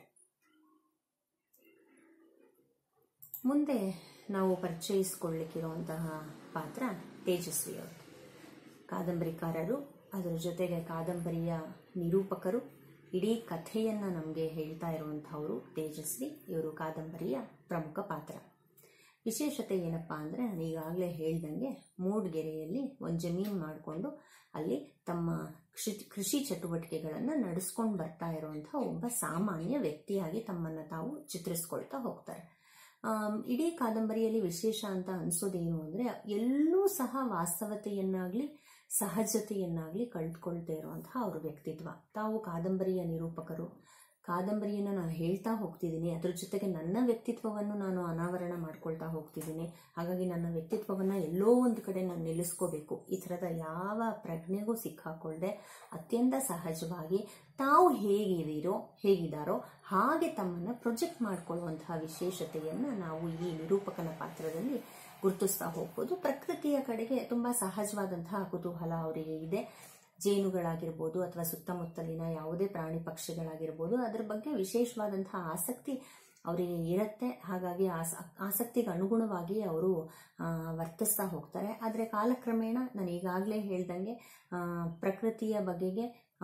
ಮುಂದೆ ನಾವು ಪರಿಚಯಿಸಿಕೊಳ್ಳಿಕ್ಕಿರುವಂತಹ ಪಾತ್ರ ತೇಜಸ್ವಿ ಅವರು ಕಾದಂಬರಿಕಾರರು ಅದರ ಜೊತೆಗೆ ಕಾದಂಬರಿಯ ನಿರೂಪಕರು ಇಡೀ ಕಥೆಯನ್ನು ನಮಗೆ ಹೇಳ್ತಾ ಇರುವಂಥವರು ತೇಜಸ್ವಿ ಇವರು ಕಾದಂಬರಿಯ ಪ್ರಮುಖ ಪಾತ್ರ ವಿಶೇಷತೆ ಏನಪ್ಪ ಅಂದರೆ ನಾನು ಈಗಾಗಲೇ ಹೇಳ್ದಂಗೆ ಮೂಡ್ಗೆರೆಯಲ್ಲಿ ಒಂದು ಜಮೀನು ಮಾಡಿಕೊಂಡು ಅಲ್ಲಿ ತಮ್ಮ ಕೃಷಿ ಕೃಷಿ ಚಟುವಟಿಕೆಗಳನ್ನು ನಡೆಸ್ಕೊಂಡು ಬರ್ತಾ ಇರುವಂಥ ಒಬ್ಬ ಸಾಮಾನ್ಯ ವ್ಯಕ್ತಿಯಾಗಿ ತಮ್ಮನ್ನು ತಾವು ಚಿತ್ರಿಸ್ಕೊಳ್ತಾ ಹೋಗ್ತಾರೆ ಆಮ್, ಇಡೀ ಕಾದಂಬರಿಯಲ್ಲಿ ವಿಶೇಷ ಅಂತ ಅನಿಸೋದೇನು ಅಂದರೆ ಎಲ್ಲೂ ಸಹ ವಾಸ್ತವತೆಯನ್ನಾಗಲಿ ಸಹಜತೆಯನ್ನಾಗಲಿ ಕಳೆದುಕೊಳ್ತಾ ಇರುವಂತಹ ಅವ್ರ ವ್ಯಕ್ತಿತ್ವ ತಾವು ಕಾದಂಬರಿಯ ನಿರೂಪಕರು ಕಾದಂಬರಿಯನ್ನು ನಾನು ಹೇಳ್ತಾ ಹೋಗ್ತಿದ್ದೀನಿ ಅದ್ರ ಜೊತೆಗೆ ನನ್ನ ವ್ಯಕ್ತಿತ್ವವನ್ನು ನಾನು ಅನಾವರಣ ಮಾಡ್ಕೊಳ್ತಾ ಹೋಗ್ತಿದ್ದೀನಿ ಹಾಗಾಗಿ ನನ್ನ ವ್ಯಕ್ತಿತ್ವವನ್ನು ಎಲ್ಲೋ ಒಂದು ಕಡೆ ನಾನು ನಿಲ್ಲಿಸ್ಕೋಬೇಕು ಈ ಥರದ ಯಾವ ಪ್ರಜ್ಞೆಗೂ ಸಿಕ್ಕಾಕೊಳ್ಳದೆ ಅತ್ಯಂತ ಸಹಜವಾಗಿ ತಾವು ಹೇಗಿದ್ದೀರೋ ಹೇಗಿದ್ದಾರೋ ಹಾಗೆ ತಮ್ಮನ್ನು ಪ್ರೊಜೆಕ್ಟ್ ಮಾಡ್ಕೊಳ್ಳುವಂತಹ ವಿಶೇಷತೆಯನ್ನು ನಾವು ಈ ನಿರೂಪಕನ ಪಾತ್ರದಲ್ಲಿ ಗುರುತಿಸ್ತಾ ಹೋಗ್ಬೋದು ಪ್ರಕೃತಿಯ ಕಡೆಗೆ ತುಂಬ ಸಹಜವಾದಂತಹ ಕುತೂಹಲ ಅವರಿಗೆ ಇದೆ ಜೇನುಗಳಾಗಿರ್ಬೋದು ಅಥವಾ ಸುತ್ತಮುತ್ತಲಿನ ಯಾವುದೇ ಪ್ರಾಣಿ ಪಕ್ಷಿಗಳಾಗಿರ್ಬೋದು ಅದರ ಬಗ್ಗೆ ವಿಶೇಷವಾದಂತಹ ಆಸಕ್ತಿ ಅವರಿಗೆ ಇರುತ್ತೆ ಹಾಗಾಗಿ ಆಸ ಆಸಕ್ತಿಗೆ ಅನುಗುಣವಾಗಿ ಅವರು ವರ್ತಿಸ್ತಾ ಹೋಗ್ತಾರೆ ಆದರೆ ಕಾಲಕ್ರಮೇಣ ನಾನು ಈಗಾಗಲೇ ಹೇಳ್ದಂಗೆ ಪ್ರಕೃತಿಯ ಬಗೆಗೆ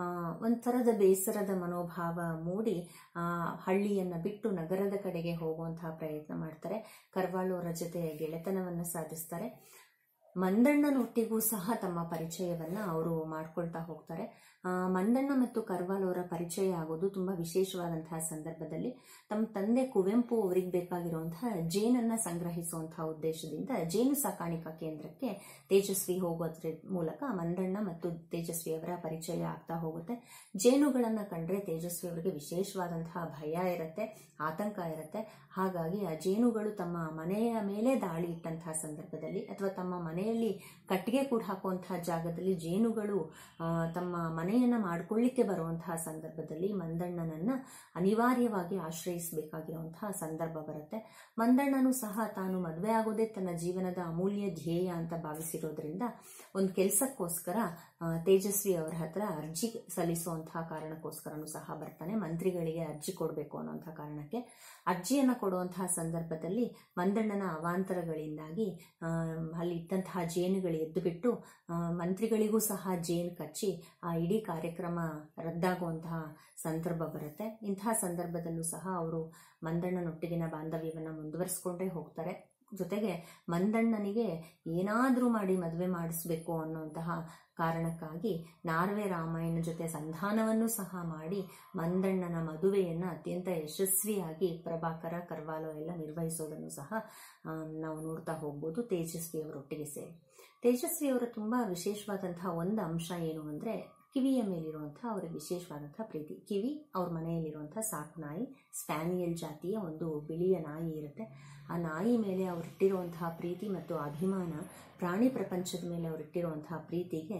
ಒಂಥರದ ಬೇಸರದ ಮನೋಭಾವ ಮೂಡಿ ಹಳ್ಳಿಯನ್ನು ಬಿಟ್ಟು ನಗರದ ಕಡೆಗೆ ಹೋಗುವಂತಹ ಪ್ರಯತ್ನ ಮಾಡ್ತಾರೆ ಕರ್ವಾಳೋರ ಜೊತೆ ಗೆಳೆತನವನ್ನು ಸಾಧಿಸ್ತಾರೆ ಮಂದಣ್ಣನೊಟ್ಟಿಗೂ ಸಹ ತಮ್ಮ ಪರಿಚಯವನ್ನು ಅವರು ಮಾಡ್ಕೊಳ್ತಾ ಹೋಗ್ತಾರೆ ಮಂದಣ್ಣ ಮತ್ತು ಕರ್ವಾಲ್ ಅವರ ಪರಿಚಯ ಆಗೋದು ತುಂಬ ವಿಶೇಷವಾದಂತಹ ಸಂದರ್ಭದಲ್ಲಿ ತಮ್ಮ ತಂದೆ ಕುವೆಂಪು ಅವರಿಗೆ ಬೇಕಾಗಿರುವಂತಹ ಜೇನನ್ನ ಸಂಗ್ರಹಿಸುವಂತಹ ಉದ್ದೇಶದಿಂದ ಜೇನು ಸಾಕಾಣಿಕಾ ಕೇಂದ್ರಕ್ಕೆ ತೇಜಸ್ವಿ ಹೋಗೋದ್ರ ಮೂಲಕ ಮಂದಣ್ಣ ಮತ್ತು ತೇಜಸ್ವಿ ಅವರ ಪರಿಚಯ ಆಗ್ತಾ ಹೋಗುತ್ತೆ ಜೇನುಗಳನ್ನು ಕಂಡ್ರೆ ತೇಜಸ್ವಿ ಅವರಿಗೆ ವಿಶೇಷವಾದಂತಹ ಭಯ ಇರುತ್ತೆ ಆತಂಕ ಇರುತ್ತೆ ಹಾಗಾಗಿ ಆ ಜೇನುಗಳು ತಮ್ಮ ಮನೆಯ ಮೇಲೆ ದಾಳಿ ಇಟ್ಟಂತಹ ಸಂದರ್ಭದಲ್ಲಿ ಅಥವಾ ತಮ್ಮ ಮನೆಯಲ್ಲಿ ಕಟ್ಟಿಗೆ ಕೂಡ ಹಾಕುವಂತಹ ಜಾಗದಲ್ಲಿ ಜೇನುಗಳು ತಮ್ಮ ಮನೆಯನ್ನ ಮಾಡ್ಕೊಳ್ಳಿಕ್ಕೆ ಬರುವಂತಹ ಸಂದರ್ಭದಲ್ಲಿ ಮಂದಣ್ಣನನ್ನ ಅನಿವಾರ್ಯವಾಗಿ ಆಶ್ರಯಿಸಬೇಕಾಗಿರುವಂತಹ ಸಂದರ್ಭ ಬರುತ್ತೆ ಮಂದಣ್ಣನು ಸಹ ತಾನು ಮದುವೆ ಆಗೋದೇ ತನ್ನ ಜೀವನದ ಅಮೂಲ್ಯ ಧ್ಯೇಯ ಅಂತ ಭಾವಿಸಿರೋದ್ರಿಂದ ಒಂದು ಕೆಲಸಕ್ಕೋಸ್ಕರ ತೇಜಸ್ವಿ ಅವರ ಹತ್ರ ಅರ್ಜಿ ಸಲ್ಲಿಸುವಂತಹ ಕಾರಣಕ್ಕೋಸ್ಕರನೂ ಸಹ ಬರ್ತಾನೆ ಮಂತ್ರಿಗಳಿಗೆ ಅರ್ಜಿ ಕೊಡಬೇಕು ಅನ್ನೋಂಥ ಕಾರಣಕ್ಕೆ ಅರ್ಜಿಯನ್ನು ಕೊಡುವಂತಹ ಸಂದರ್ಭದಲ್ಲಿ ಮಂದಣ್ಣನ ಅವಾಂತರಗಳಿಂದಾಗಿ ಅಲ್ಲಿ ಇದ್ದಂತಹ ಜೇನುಗಳು ಎದ್ದು ಬಿಟ್ಟು ಮಂತ್ರಿಗಳಿಗೂ ಸಹ ಜೇನು ಕಚ್ಚಿ ಆ ಇಡೀ ಕಾರ್ಯಕ್ರಮ ರದ್ದಾಗುವಂತಹ ಸಂದರ್ಭ ಬರುತ್ತೆ ಇಂತಹ ಸಂದರ್ಭದಲ್ಲೂ ಸಹ ಅವರು ಮಂದಣ್ಣನೊಟ್ಟಿಗಿನ ಬಾಂಧವ್ಯವನ್ನು ಮುಂದುವರಿಸ್ಕೊಂಡೇ ಹೋಗ್ತಾರೆ ಜೊತೆಗೆ ಮಂದಣ್ಣನಿಗೆ ಏನಾದರೂ ಮಾಡಿ ಮದುವೆ ಮಾಡಿಸ್ಬೇಕು ಅನ್ನುವಂತಹ ಕಾರಣಕ್ಕಾಗಿ ನಾರ್ವೆ ರಾಮಾಯಣ ಜೊತೆ ಸಂಧಾನವನ್ನು ಸಹ ಮಾಡಿ ಮಂದಣ್ಣನ ಮದುವೆಯನ್ನು ಅತ್ಯಂತ ಯಶಸ್ವಿಯಾಗಿ ಪ್ರಭಾಕರ ಕರ್ವಾಲೋ ಎಲ್ಲ ನಿರ್ವಹಿಸೋದನ್ನು ಸಹ ನಾವು ನೋಡ್ತಾ ಹೋಗ್ಬೋದು ತೇಜಸ್ವಿಯವರೊಟ್ಟಿಗೆ ಸೇರಿ ತೇಜಸ್ವಿಯವರ ತುಂಬ ವಿಶೇಷವಾದಂತಹ ಒಂದು ಅಂಶ ಏನು ಅಂದರೆ ಕಿವಿಯ ಮೇಲಿರುವಂತಹ ಅವರಿಗೆ ವಿಶೇಷವಾದಂತಹ ಪ್ರೀತಿ ಕಿವಿ ಅವ್ರ ಮನೆಯಲ್ಲಿರುವಂತಹ ಸಾಕು ನಾಯಿ ಸ್ಪ್ಯಾನಿಯಲ್ ಜಾತಿಯ ಒಂದು ಬಿಳಿಯ ನಾಯಿ ಇರುತ್ತೆ ಆ ನಾಯಿ ಮೇಲೆ ಅವರಿಟ್ಟಿರುವಂತಹ ಪ್ರೀತಿ ಮತ್ತು ಅಭಿಮಾನ ಪ್ರಾಣಿ ಪ್ರಪಂಚದ ಮೇಲೆ ಅವರಿಟ್ಟಿರುವಂತಹ ಪ್ರೀತಿಗೆ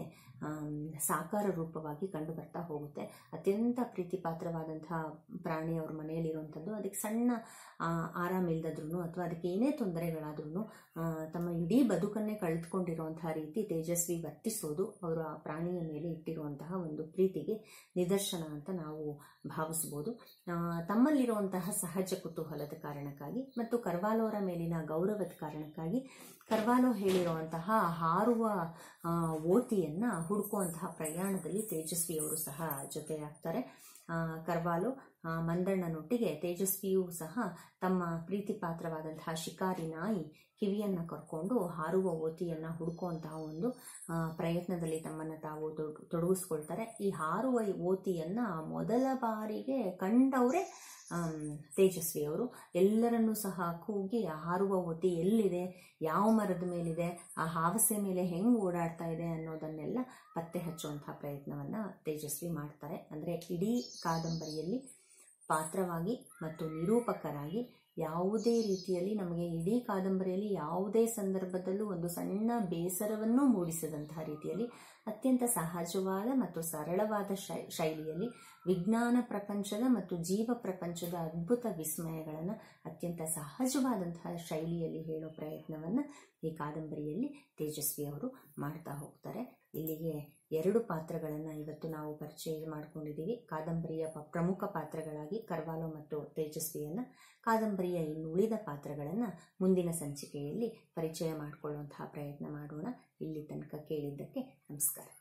ಸಾಕಾರ ರೂಪವಾಗಿ ಕಂಡು ಬರ್ತಾ ಹೋಗುತ್ತೆ ಅತ್ಯಂತ ಪ್ರೀತಿ ಪಾತ್ರವಾದಂತಹ ಪ್ರಾಣಿ ಅವ್ರ ಮನೆಯಲ್ಲಿರುವಂಥದ್ದು ಅದಕ್ಕೆ ಸಣ್ಣ ಆರಾಮಿಲ್ದದ್ರೂ ಅಥವಾ ಅದಕ್ಕೆ ಏನೇ ತೊಂದರೆಗಳಾದ್ರೂ ತಮ್ಮ ಇಡೀ ಬದುಕನ್ನೇ ಕಳೆದುಕೊಂಡಿರುವಂತಹ ರೀತಿ ತೇಜಸ್ವಿ ವರ್ತಿಸೋದು ಅವರು ಆ ಪ್ರಾಣಿಯ ಮೇಲೆ ಇಟ್ಟಿರುವಂತಹ ಒಂದು ಪ್ರೀತಿಗೆ ನಿದರ್ಶನ ಅಂತ ನಾವು ಭಾವಿಸ್ಬೋದು ತಮ್ಮಲ್ಲಿರುವಂತಹ ಸಹಜ ಕುತೂಹಲದ ಕಾರಣಕ್ಕಾಗಿ ಮತ್ತು ಕರ್ವಾಲೋರ ಮೇಲಿನ ಗೌರವದ ಕಾರಣಕ್ಕಾಗಿ ಕರ್ವಾಲೋ ಹೇಳಿರುವಂತಹ ಹಾರುವ ಓತಿಯನ್ನು ಹುಡುಕುವಂತಹ ಪ್ರಯಾಣದಲ್ಲಿ ತೇಜಸ್ವಿಯವರು ಸಹ ಜೊತೆಯಾಗ್ತಾರೆ ಕರ್ವಾಲು ಮಂದಣ್ಣನೊಟ್ಟಿಗೆ ತೇಜಸ್ವಿಯೂ ಸಹ ತಮ್ಮ ಪ್ರೀತಿ ಪಾತ್ರವಾದಂತಹ ಶಿಕಾರಿ ನಾಯಿ ಕಿವಿಯನ್ನು ಕರ್ಕೊಂಡು ಹಾರುವ ಓತಿಯನ್ನು ಹುಡುಕುವಂತಹ ಒಂದು ಪ್ರಯತ್ನದಲ್ಲಿ ತಮ್ಮನ್ನು ತಾವು ತೊಡಗಿಸ್ಕೊಳ್ತಾರೆ ಈ ಹಾರುವ ಓತಿಯನ್ನು ಮೊದಲ ಬಾರಿಗೆ ಕಂಡವರೇ ತೇಜಸ್ವಿಯವರು ಎಲ್ಲರನ್ನೂ ಸಹ ಕೂಗಿ ಆ ಹಾರುವ ಓತಿ ಎಲ್ಲಿದೆ ಯಾವ ಮರದ ಮೇಲಿದೆ ಆ ಹಾವಸೆ ಮೇಲೆ ಹೆಂಗೆ ಓಡಾಡ್ತಾ ಇದೆ ಅನ್ನೋದನ್ನೆಲ್ಲ ಪತ್ತೆ ಹಚ್ಚುವಂತಹ ಪ್ರಯತ್ನವನ್ನು ತೇಜಸ್ವಿ ಮಾಡ್ತಾರೆ ಅಂದರೆ ಇಡೀ ಕಾದಂಬರಿಯಲ್ಲಿ ಪಾತ್ರವಾಗಿ ಮತ್ತು ನಿರೂಪಕರಾಗಿ ಯಾವುದೇ ರೀತಿಯಲ್ಲಿ ನಮಗೆ ಇಡೀ ಕಾದಂಬರಿಯಲ್ಲಿ ಯಾವುದೇ ಸಂದರ್ಭದಲ್ಲೂ ಒಂದು ಸಣ್ಣ ಬೇಸರವನ್ನು ಮೂಡಿಸದಂತಹ ರೀತಿಯಲ್ಲಿ ಅತ್ಯಂತ ಸಹಜವಾದ ಮತ್ತು ಸರಳವಾದ ಶೈ ಶೈಲಿಯಲ್ಲಿ ವಿಜ್ಞಾನ ಪ್ರಪಂಚದ ಮತ್ತು ಜೀವ ಪ್ರಪಂಚದ ಅದ್ಭುತ ವಿಸ್ಮಯಗಳನ್ನು ಅತ್ಯಂತ ಸಹಜವಾದಂತಹ ಶೈಲಿಯಲ್ಲಿ ಹೇಳೋ ಪ್ರಯತ್ನವನ್ನು ಈ ಕಾದಂಬರಿಯಲ್ಲಿ ತೇಜಸ್ವಿ ಅವರು ಮಾಡ್ತಾ ಹೋಗ್ತಾರೆ ಇಲ್ಲಿಗೆ ಎರಡು ಪಾತ್ರಗಳನ್ನು ಇವತ್ತು ನಾವು ಪರಿಚಯ ಮಾಡ್ಕೊಂಡಿದ್ದೀವಿ ಕಾದಂಬರಿಯ ಪ ಪ್ರಮುಖ ಪಾತ್ರಗಳಾಗಿ ಕರ್ವಾಲೋ ಮತ್ತು ತೇಜಸ್ವಿಯನ್ನು ಕಾದಂಬರಿಯ ಇನ್ನು ಉಳಿದ ಪಾತ್ರಗಳನ್ನು ಮುಂದಿನ ಸಂಚಿಕೆಯಲ್ಲಿ ಪರಿಚಯ ಮಾಡಿಕೊಳ್ಳುವಂತಹ ಪ್ರಯತ್ನ ಮಾಡೋಣ ಇಲ್ಲಿ ತನಕ ಕೇಳಿದ್ದಕ್ಕೆ ನಮಸ್ಕಾರ